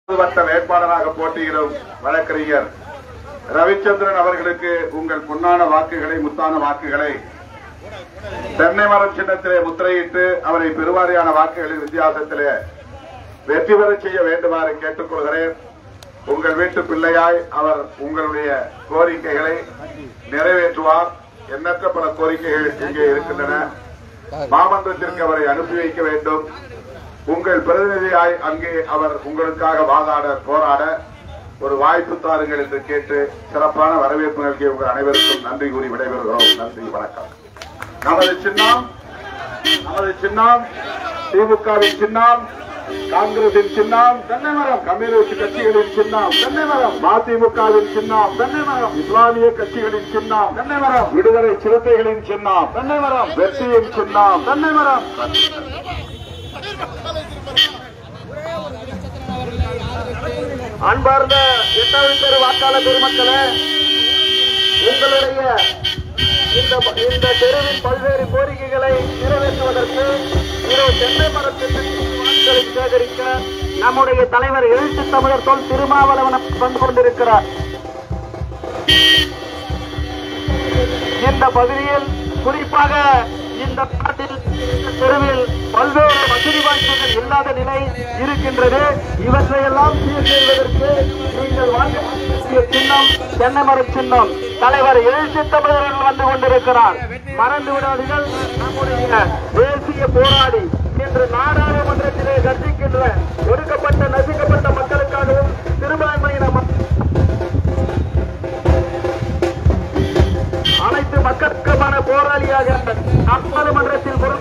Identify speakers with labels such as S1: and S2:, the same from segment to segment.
S1: வட்ட வேட்பாளராக போட்டியிடும் வழக்கறிஞர் ரவிச்சந்திரன் அவர்களுக்கு உங்கள் பொன்னான வாக்குகளை முத்தான வாக்குகளை தென்னை மரம் சின்னத்திலே முத்திரையிட்டு அவரை பெருவாரியான வாக்குகளின் வித்தியாசத்திலே வெற்றி பெறச் செய்ய வேண்டுமாறு கேட்டுக்கொள்கிறேன் உங்கள் வீட்டு பிள்ளையாய் அவர் உங்களுடைய கோரிக்கைகளை நிறைவேற்றுவார் எண்ணற்ற பல கோரிக்கைகள் இங்கே இருக்கின்றன மாமன்றத்திற்கு அவரை அனுப்பி வைக்க வேண்டும் உங்கள் பிரதிநிதியாய் அங்கே அவர் உங்களுக்காக வாதாட போராட ஒரு வாய்ப்பு தாருங்கள் என்று கேட்டு சிறப்பான வரவேற்பு நல்கிய உங்கள் அனைவருக்கும் நன்றி கூறி விடைபெறுகிறோம் நன்றி வணக்கம் நமது சின்னம் நமது சின்னம் திமுகவின் சின்னம் காங்கிரசின் சின்னம் தென்னை மரம் கம்யூனிஸ்ட் கட்சிகளின் சின்னம் தென்னை மரம் மதிமுகவின் சின்னம் தென்னை மரம் இஸ்லாமிய கட்சிகளின் சின்னம் தென்னை மரம் விடுதலை சிறுத்தைகளின் சின்னம் தென்னை மரம் வெற்றியின் சின்னம் தென்னை மரம்
S2: அன்பார்ந்த எட்டாவது தெரு வாக்காளர் பெருமக்களே உங்களுடைய இந்த இந்த தெருவின் பல்வேறு கோரிக்கைகளை நிறைவேற்றுவதற்கு இதோ தென்னை மரத்திற்கு வாக்குகளை சேகரிக்க நம்முடைய தலைவர் எழுத்து தமிழர் தொல் திருமாவளவன் வந்து கொண்டிருக்கிறார் இந்த பகுதியில் குறிப்பாக இந்த நாட்டில் இந்த தெருவில் பல்வேறு வசதி வாய்ப்புகள் இல்லாத நிலை இருக்கின்றது இவற்றையெல்லாம் சீர் செய்வதற்கு நீங்கள் வாங்கக்கூடிய சின்னம் தென்னை மர சின்னம் தலைவர் எழுச்சி தமிழர்கள் வந்து கொண்டிருக்கிறார் மறந்து விடாதீர்கள் நம்முடைய தேசிய போராடி இன்று நாடாளுமன்றத்திலே கர்ஜிக்கின்ற ஒடுக்கப்பட்ட நசுக்கப்பட்ட மக்களுக்காகவும் சிறுபான்மையின மக்கள் அனைத்து மக்களுக்குமான போராளியாக நாடாளுமன்றத்தில் பொறுப்பு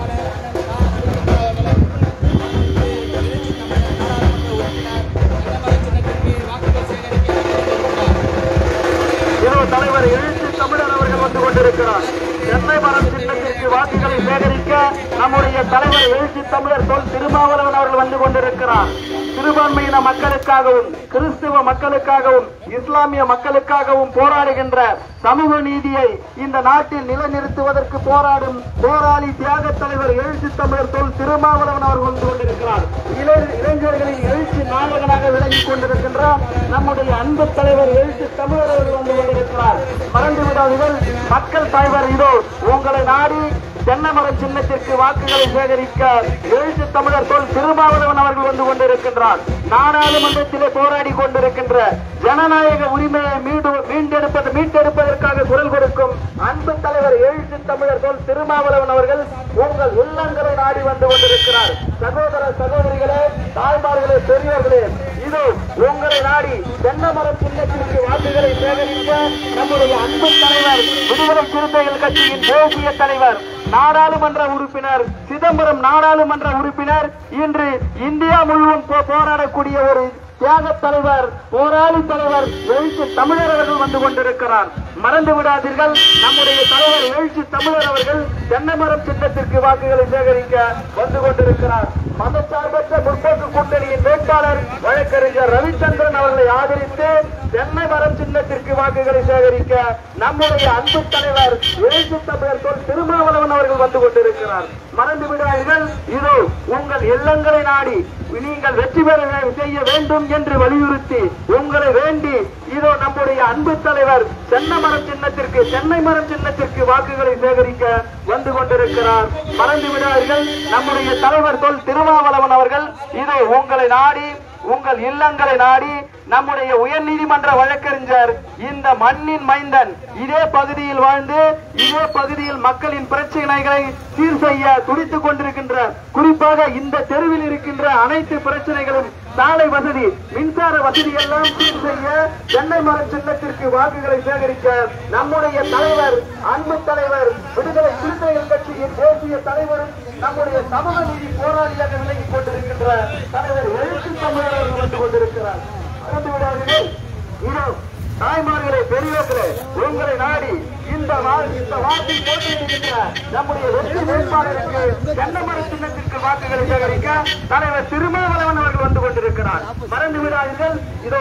S2: இதோ தலைவர் எழுச்சி தமிழர் அவர்கள் வந்து கொண்டிருக்கிறார் சென்னை மரம் சின்னத்திற்கு வாக்குகளை சேகரிக்க நம்முடைய தலைவர் எழுச்சி தமிழர் தொல் திருமாவளவன் அவர்கள் வந்து கொண்டிருக்கிறார் சிறுபான்மையின மக்களுக்காகவும் கிறிஸ்துவ மக்களுக்காகவும் இஸ்லாமிய மக்களுக்காகவும் போராடுகின்ற சமூக நீதியை இந்த நாட்டில் நிலைநிறுத்துவதற்கு போராடும் போராளி தியாக தலைவர் எழுச்சி தமிழர் தொல் திருமாவளவன் அவர்கள் வந்து கொண்டிருக்கிறார் இளை- இளைஞர்களின் எழுச்சி நாயகனாக விளங்கிக் கொண்டிருக்கின்ற நம்முடைய அன்பு தலைவர் எழுச்சி தமிழர் அவர்கள் வந்து கொண்டிருக்கிறார் மறந்து விடாதீர்கள் மக்கள் தலைவர் இதோ உங்களை நாடி தென்னை மரம் சின்னத்திற்கு வாக்குகளை சேகரிக்க எழுத்து தமிழர் தொல் திருமாவளவன் அவர்கள் வந்து கொண்டிருக்கின்றார் நாடாளுமன்றத்திலே போராடி கொண்டிருக்கின்ற ஜனநாயக உரிமையை மீண்டு மீண்டெடுப்பது மீட்டெடுப்பதற்காக குரல் கொடுக்கும் அன்பு தலைவர் எழுத்து தமிழர் தொல் திருமாவளவன் அவர்கள் உங்கள் உள்ளங்களை நாடி வந்து கொண்டிருக்கிறார் சகோதர சகோதரிகளே தாய்மார்களே பெரியவர்களே இது உங்களை நாடி தென்னை மரம் சின்னத்திற்கு வாக்குகளை சேகரிக்க நம்முடைய அன்பு தலைவர் விடுதலை சிறுத்தைகள் கட்சியின் தேசிய தலைவர் நாடாளுமன்ற உறுப்பினர் சிதம்பரம் நாடாளுமன்ற உறுப்பினர் இன்று இந்தியா முழுவதும் போ- போராடக்கூடிய ஒரு தியாக தலைவர் போராளி தலைவர் எழுச்சி தமிழர் அவர்கள் வந்து கொண்டிருக்கிறார் மறந்து விடாதீர்கள் நம்முடைய தலைவர் எழுச்சி தமிழர் அவர்கள் தென்னை மரம் சின்னத்திற்கு வாக்குகளை சேகரிக்க வந்து கொண்டிருக்கிறார் மதச்சார்பற்ற முற்போக்கு கூட்டணியின் வேட்பாளர் வழக்கறிஞர் ரவிச்சந்திரன் அவர்களை ஆதரித்து தென்னை மரம் சின்னத்திற்கு வாக்குகளை சேகரிக்க நம்முடைய அன்பு தலைவர் எழுச்சி தமிழர் தொல் திருமாவளவன் அவர்கள் வந்து கொண்டிருக்கிறார் மறந்து விடாதீர்கள் இதோ உங்கள் இல்லங்களை நாடி நீங்கள் வெற்றி பெற செய்ய வேண்டும் என்று வலியுறுத்தி உங்களை வேண்டி இதோ நம்முடைய அன்பு தலைவர் தென்னை மரம் சின்னத்திற்கு தென்னை மரம் சின்னத்திற்கு வாக்குகளை சேகரிக்க வந்து கொண்டிருக்கிறார் மறந்து விடாதீர்கள் நம்முடைய தலைவர் தொல் திருமாவளவன் அவர்கள் இதோ உங்களை நாடி உங்கள் இல்லங்களை நாடி நம்முடைய உயர்நீதிமன்ற வழக்கறிஞர் இந்த மண்ணின் மைந்தன் இதே பகுதியில் வாழ்ந்து இதே பகுதியில் மக்களின் பிரச்சனைகளை சீர் செய்ய துடித்துக் கொண்டிருக்கின்ற குறிப்பாக இந்த தெருவில் இருக்கின்ற அனைத்து பிரச்சனைகளும் சாலை வசதி மின்சார வசதி எல்லாம் சீர் செய்ய சென்னை மர சின்னத்திற்கு வாக்குகளை சேகரிக்க நம்முடைய தலைவர் அன்பு தலைவர் விடுதலை சிறுத்தைகள் கட்சியின் தேசிய தலைவரும் நம்முடைய சமூக நீதி போராளியாக விலகிக் கொண்டிருக்கின்ற தலைவர் எழுத்து தமிழர் அவர்கள் வந்து கொண்டிருக்கிறார் மறந்து விடாதீர்கள் இதோ தாய்மார்களே பெரியவர்களே உங்களை நாடி இந்த வா- இந்த வார்த்தை போட்டியிடுகின்ற நம்முடைய வெற்றி வேட்பாளருக்கு தென்னமர சின்னத்திற்கு வாக்குகளை சேகரிக்க தலைவர் திருமாவளவன் அவர்கள் வந்து கொண்டிருக்கிறார் மறந்து விடாதீர்கள் இதோ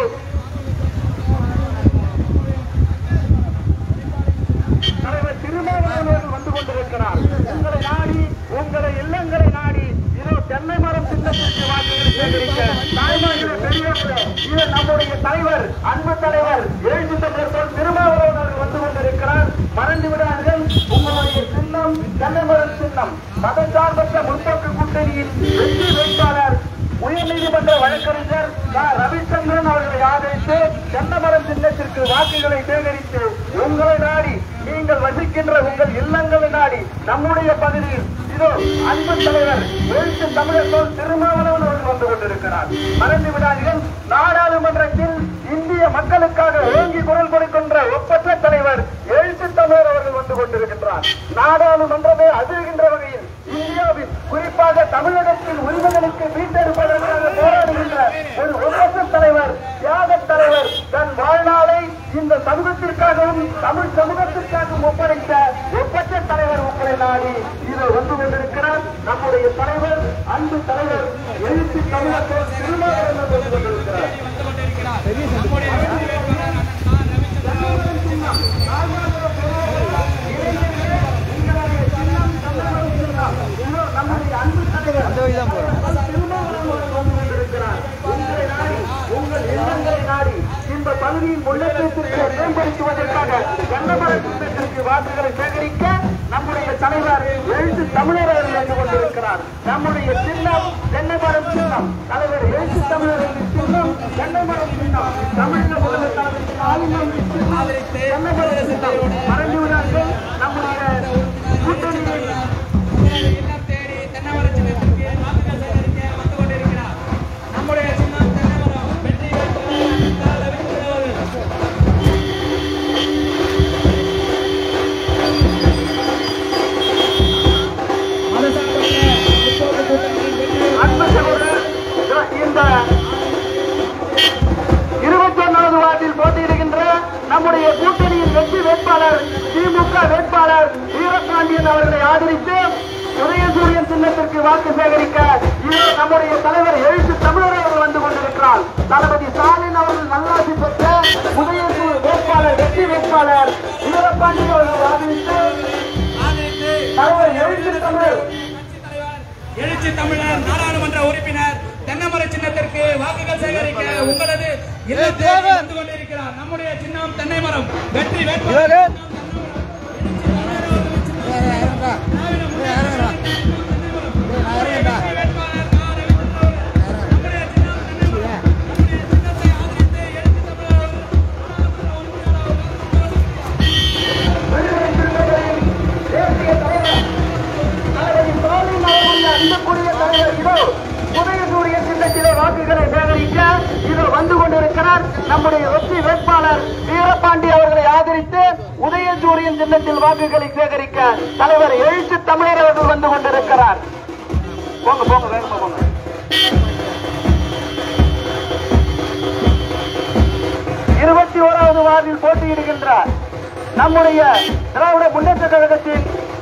S2: தலைவர் திருமாவளவன் அவர்கள் வந்து கொண்டிருக்கிறார் உங்களை நாடி உங்களை இல்லங்களை நாடி இதோ தென்னை மரம் சின்னத்திற்கு வாக்குகளை சேகரிக்க தாய்மார்களே பெரிய நம்முடைய தலைவர் அன்பு தலைவர் எழுச்சி தமிழர் திருமாவளவன் அவர்கள் வந்து கொண்டிருக்கிறார் மறந்து விடார்கள் உங்களுடைய சின்னம் தென்னைமரம் சின்னம் மதசார்பற்ற முற்போக்கு கூட்டணியின் வெற்றி வேட்பாளர் உயர்நீதிமன்ற வழக்கறிஞர் க. ரவிச்சந்திரன் அவர்களை ஆதரித்து தென்னமரம் சின்னத்திற்கு வாக்குகளை சேகரித்து உங்களை நாடி நீங்கள் வசிக்கின்ற உங்கள் இல்லங்களை நாடி நம்முடைய பகுதியில் இதோ அன்பு தலைவர் எழுத்து தமிழர் தோல் திருமாவளவன் அவர்கள் வந்து கொண்டிருக்கிறார் மறந்து விடாதீர்கள் நாடாளுமன்றத்தில் இந்திய மக்களுக்காக ஓங்கி குரல் கொடுக்கின்ற ஒப்பற்ற தலைவர் எழுத்து தமிழர் அவர்கள் வந்து கொண்டிருக்கின்றார் நாடாளுமன்றமே அதிர்கின்ற வகையில் இந்தியாவில் குறிப்பாக தமிழகத்தின் உரிமைகளுக்கு மீட்டெடுப்பதற்காக போராடுகின்ற ஒரு ஒப்பற்ற தலைவர் தியாக தலைவர் தன் வாழ்நாளை இந்த சமூகத்திற்காகவும் தமிழ் சமூகத்திற்காகவும் ஒப்படைத்த ஒப்பற்ற தலைவர் உங்களை நாடி இது வந்து கொண்டிருக்கிறார் நம்முடைய தலைவர் அன்பு தலைவர் எழுத்து தமிழர்கள் திருமாவளவன் வந்து கொண்டிருக்கிறார் நம்முடைய அன்பு தலைவர் உங்கள் இல்லங்களை நாடி இந்த பகுதியின் முன்னேற்றத்திற்கு மேம்படுத்துவதற்காக கண்ணமர கூட்டத்திற்கு வாக்குகளை சேகரிக்க நம்முடைய தலைவர் எழுத்து தமிழர் அவர்கள் வந்து கொண்டிருக்கிறார் நம்முடைய சின்னம் தென்னைமரம் சின்னம் தலைவர் எழுத்து தமிழர் என்ற சின்னம் தென்னைமரம் சின்னம் தமிழக முதல்வர் தலைவர் ஆளுநர் சின்னம் தென்னைமரம் சின்னம் மறந்து விடார்கள் நம்முடைய கூட்டணியின்
S3: இல்லம் தேடி தென்னமர சின்னத்திற்கு வாக்குகள் சேகரிக்க வந்து கொண்டிருக்கிறார் நம்முடைய சின்னம் தென்னமரம் வெற்றி வேட்பாளர் ரவீந்திரன்
S2: அன்பு சகோதரர் இந்த இருபத்தி ஒன்னாவது வார்டில் போட்டியிடுகின்ற நம்முடைய கூட்டணியின் வெற்றி வேட்பாளர் திமுக வேட்பாளர் வீரபாண்டியன் அவர்களை ஆதரித்து உதயசூரியன் சின்னத்திற்கு வாக்கு சேகரிக்க இதோ நம்முடைய தலைவர் எழுத்து தமிழர் அவர்கள் வந்து கொண்டிருக்கிறார் தளபதி ஸ்டாலின் அவர்கள் நல்லாசி பெற்ற உதயசூர் வேட்பாளர் வெற்றி வேட்பாளர் வீரபாண்டியன் அவர்களை ஆதரித்து
S3: ஆதரித்து
S2: தலைவர் எழுத்து தமிழர்
S3: எழுச்சி தமிழர் நாடாளுமன்ற உறுப்பினர் தென்னமர சின்னத்திற்கு வாக்குகள் சேகரிக்க உங்களது இல்லத்தில் வந்து கொண்டிருக்கிறார் நம்முடைய சின்னம் தென்னை மரம் வெற்றி வேட்பாளர்
S2: தேசிய தலைவர் தளபதி ஸ்டாலின் அவர்கள் அன்புக்குரிய தலைவர் இதோ உதயசூரிய சின்னத்திலே வாக்குகளை சேகரிக்க இதோ வந்து கொண்டிருக்கிறார் நம்முடைய வெற்றி வேட்பாளர் வீரபாண்டி அவர்களை ஆதரித்து உதயசூரியன் சின்னத்தில் வாக்குகளை சேகரிக்க தலைவர் எழுத்து தமிழர் அவர்கள் வந்து கொண்டிருக்கிறார் போங்க போங்க வேகமா போங்க இருபத்தி ஓராவது வார்டில் போட்டியிடுகின்ற நம்முடைய திராவிட முன்னேற்ற கழகத்தின்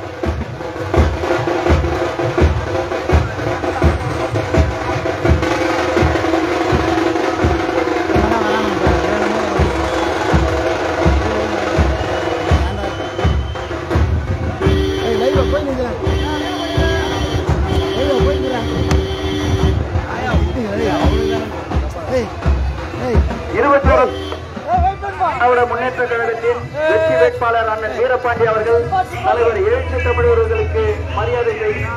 S2: இருபத்தி ஒரு திராவிட முன்னேற்ற கழகத்தின் வெற்றி வேட்பாளர் அண்ணன் வீரபாண்டி அவர்கள் தலைவர் எழுச்சி தமிழர்களுக்கு மரியாதை செய்து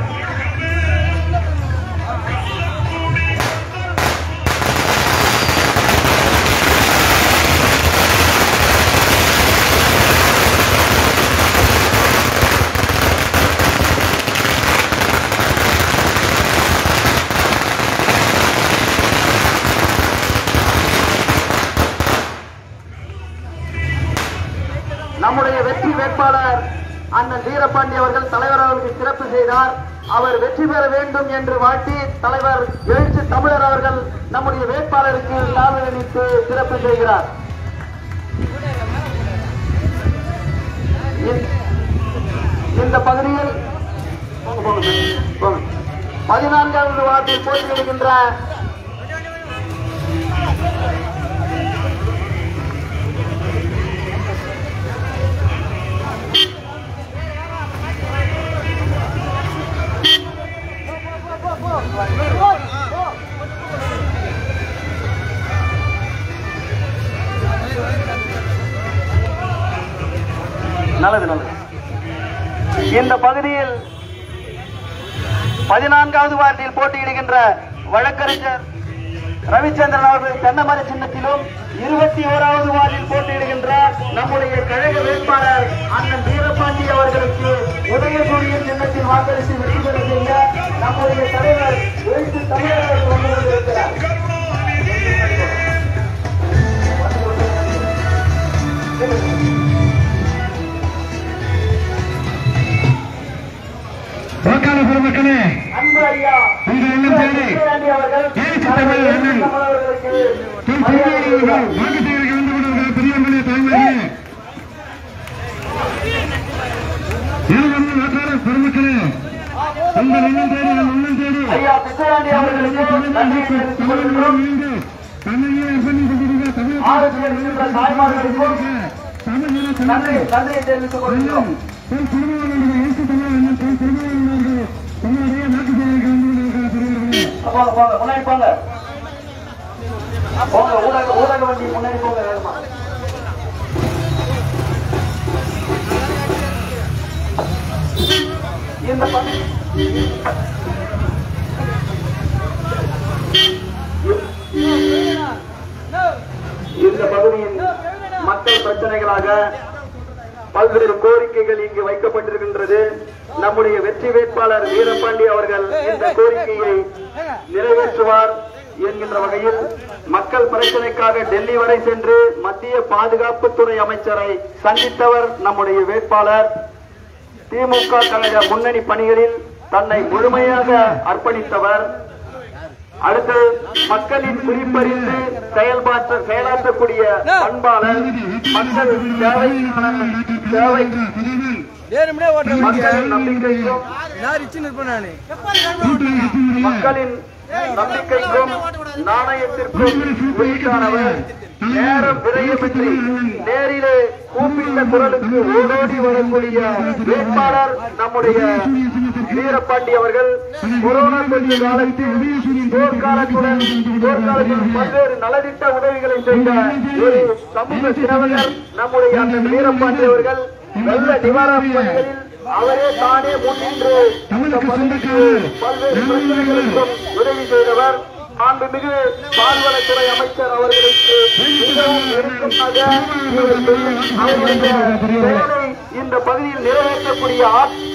S2: நம்முடைய வெற்றி வேட்பாளர் அண்ணன் வீரபாண்டி அவர்கள் தலைவர் அவர்களுக்கு சிறப்பு செய்தார் அவர் வெற்றி பெற வேண்டும் என்று வாழ்த்தி தலைவர் எழுச்சி தமிழர் அவர்கள் நம்முடைய வேட்பாளருக்கு சாதனை அளித்து சிறப்பு செய்கிறார் இந்த- இந்த பகுதியில் போங்க, போங்க, போங்க. பதினான்காவது வார்டில் போட்டியிடுகின்ற நல்லது நல்லது இந்த பகுதியில் பதினான்காவது வார்டில் போட்டியிடுகின்ற வழக்கறிஞர் ரவிச்சந்திரன் அவர்கள் தென்னமர சின்னத்திலும் இருபத்தி ஓராவது வார்டில் போட்டியிடுகின்ற நம்முடைய கழக வேட்பாளர் அண்ணன் வீரபாண்டி அவர்களுக்கு உதயசூரியன் சின்னத்தில் வாக்களித்து வெற்றி பெற செய்ய நம்முடைய தலைவர் எழுத்து தமிழர்கள் வந்து கொண்டிருக்கிறார்
S4: வாக்காளர் பெருமக்களே
S2: அன்பு ஐயா
S4: உங்கள் எண்ணம் தேடி
S2: விஜயாண்டி அவர்கள்
S4: ஏழு தமிழ் அண்ணன்
S2: அவர்களுக்கு
S4: தொல் திருமாவளவர்கள் வாக்கு சேகரிக்க வந்து கொண்டிருக்கிற பெரியவர்களே தாய்மார்களே இருவரும் வாக்காளர் பெருமக்களே உங்கள் எண்ணம் தேடி நம் எண்ணம் தேடி
S2: ஐயா விஜயாண்டி அவர்களுக்கு நன்றியை தெரிவித்துக் கொள்கிறோம்
S4: தமிழை அர்ப்பணித்துக் கொண்டிருக்கிற தமிழ்
S2: ஆரோக்கியம் இருக்கின்ற தாய்மார்களுக்கும்
S4: தமிழ்
S2: நன்றி நன்றியை தெரிவித்துக் கொள்கிறோம்
S4: தொல் திருமாவளவர்கள் எழுத்து தமிழ் அண்ணன் தொல் திருமாவளவர்கள் தங்களுடைய வாக்கு சேகரிக்க வந்து கொண்டிருக்கிற பெரியவர்களே
S2: போங்க போங்க முன்னாடி போங்க போங்க ஊடக ஊடக வண்டி முன்னாடி போங்க வேகமா இந்த பகுதி இந்த பகுதியின் மக்கள் பிரச்சனைகளாக பல்வேறு கோரிக்கைகள் இங்கு வைக்கப்பட்டிருக்கின்றது நம்முடைய வெற்றி வேட்பாளர் வீரபாண்டி அவர்கள் இந்த கோரிக்கையை நிறைவேற்றுவார் என்கின்ற வகையில் மக்கள் பிரச்சனைக்காக டெல்லி வரை சென்று மத்திய பாதுகாப்புத்துறை அமைச்சரை சந்தித்தவர் நம்முடைய வேட்பாளர் திமுக கழக முன்னணி பணிகளில் தன்னை முழுமையாக அர்ப்பணித்தவர் அடுத்து மக்களின் குறிப்பறிந்து செயல்பாற்ற செயலாற்றக்கூடிய பண்பாளர் மக்கள் சேவைக்கான சேவை
S5: வேணும்னே ஓட்டுற
S2: மக்களின் நம்பிக்கைக்கும்
S5: நான் ரிச்சு நிற்பேன் நானு
S2: மக்களின் நம்பிக்கைக்கும் நாணயத்திற்கும் உரித்தானவர் நேரம் விரயமின்றி நேரிலே கூப்பிட்ட குரலுக்கு ஓடோடி வரக்கூடிய வேட்பாளர் நம்முடைய வீரபாண்டி அவர்கள் கொரோனா தொற்று காலத்தில் போர்க்காலத்துடன் போர்க்காலத்தில் பல்வேறு நலத்திட்ட உதவிகளை செய்த ஒரு சமூக சேவகர் நம்முடைய அண்ணன் வீரபாண்டி அவர்கள் வெள்ள நிவாரணப் பணிகளில் அவரே தானே முன்னின்று இந்த பகுதிக்கு பல்வேறு பிரச்சனைகளுக்கும் உதவி செய்தவர் மாண்புமிகு பால்வளத்துறை அமைச்சர் அவர்களுக்கு மிகவும் நெருக்கமாக இவர் செய்யும் அவருடைய செயலை இந்த பகுதியில் நிறைவேற்றக்கூடிய ஆற்றல்